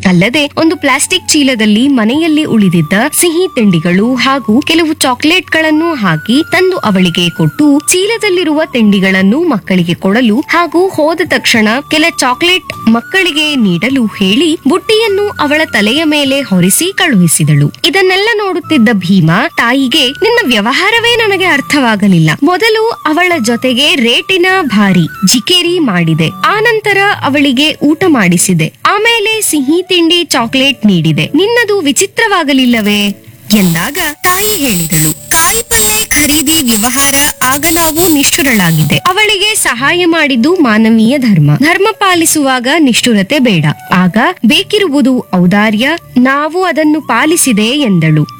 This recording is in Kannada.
ಅಲ್ಲದೆ ಒಂದು ಪ್ಲಾಸ್ಟಿಕ್ ಚೀಲದಲ್ಲಿ ಮನೆಯಲ್ಲಿ ಉಳಿದಿದ್ದ ಸಿಹಿ ತಿಂಡಿಗಳು ಹಾಗೂ ಕೆಲವು ಚಾಕ್ಲೇಟ್ಗಳನ್ನು ಹಾಕಿ ತಂದು ಅವಳಿಗೆ ಕೊಟ್ಟು ಚೀಲದಲ್ಲಿರುವ ತಿಂಡಿಗಳನ್ನು ಮಕ್ಕಳಿಗೆ ಕೊಡಲು ಹಾಗೂ ಹೋದ ತಕ್ಷಣ ಕೆಲ ಚಾಕ್ಲೇಟ್ ಮಕ್ಕಳಿಗೆ ನೀಡಲು ಹೇಳಿ ಬುಟ್ಟಿಯನ್ನು ಅವಳ ತಲೆಯ ಮೇಲೆ ಹೊರಿಸಿ ಕಳುಹಿಸಿದಳು ಇದನ್ನೆಲ್ಲ ನೋಡುತ್ತಿದ್ದ ಭೀಮಾ ತಾಯಿಗೆ ನಿನ್ನ ವ್ಯವಹಾರವೇ ನನಗೆ ಅರ್ಥವಾಗಲಿಲ್ಲ ಮೊದಲು ಅವಳ ಜೊತೆಗೆ ರೇಟಿನ ಭಾರಿ ಜಿಕೇರಿ ಮಾಡಿದೆ ಆನಂತರ ಅವಳಿಗೆ ಊಟ ಮಾಡಿಸಿದೆ ಆಮೇಲೆ ಸಿಹಿ ತಿಂಡಿ ಚಾಕ್ಲೇಟ್ ನೀಡಿದೆ ನಿನ್ನದು ವಿಚಿತ್ರವಾಗಲಿಲ್ಲವೇ ಎಂದಾಗ ತಾಯಿ ಹೇಳಿದಳು ಕಾಯಿಪಲ್ಯ ಖರೀದಿ ವ್ಯವಹಾರ ಆಗ ನಾವು ನಿಷ್ಠುರಳಾಗಿದೆ ಅವಳಿಗೆ ಸಹಾಯ ಮಾಡಿದ್ದು ಮಾನವೀಯ ಧರ್ಮ ಧರ್ಮ ಪಾಲಿಸುವಾಗ ನಿಷ್ಠುರತೆ ಬೇಡ ಆಗ ಬೇಕಿರುವುದು ಔದಾರ್ಯ ನಾವು ಅದನ್ನು ಪಾಲಿಸಿದೆ ಎಂದಳು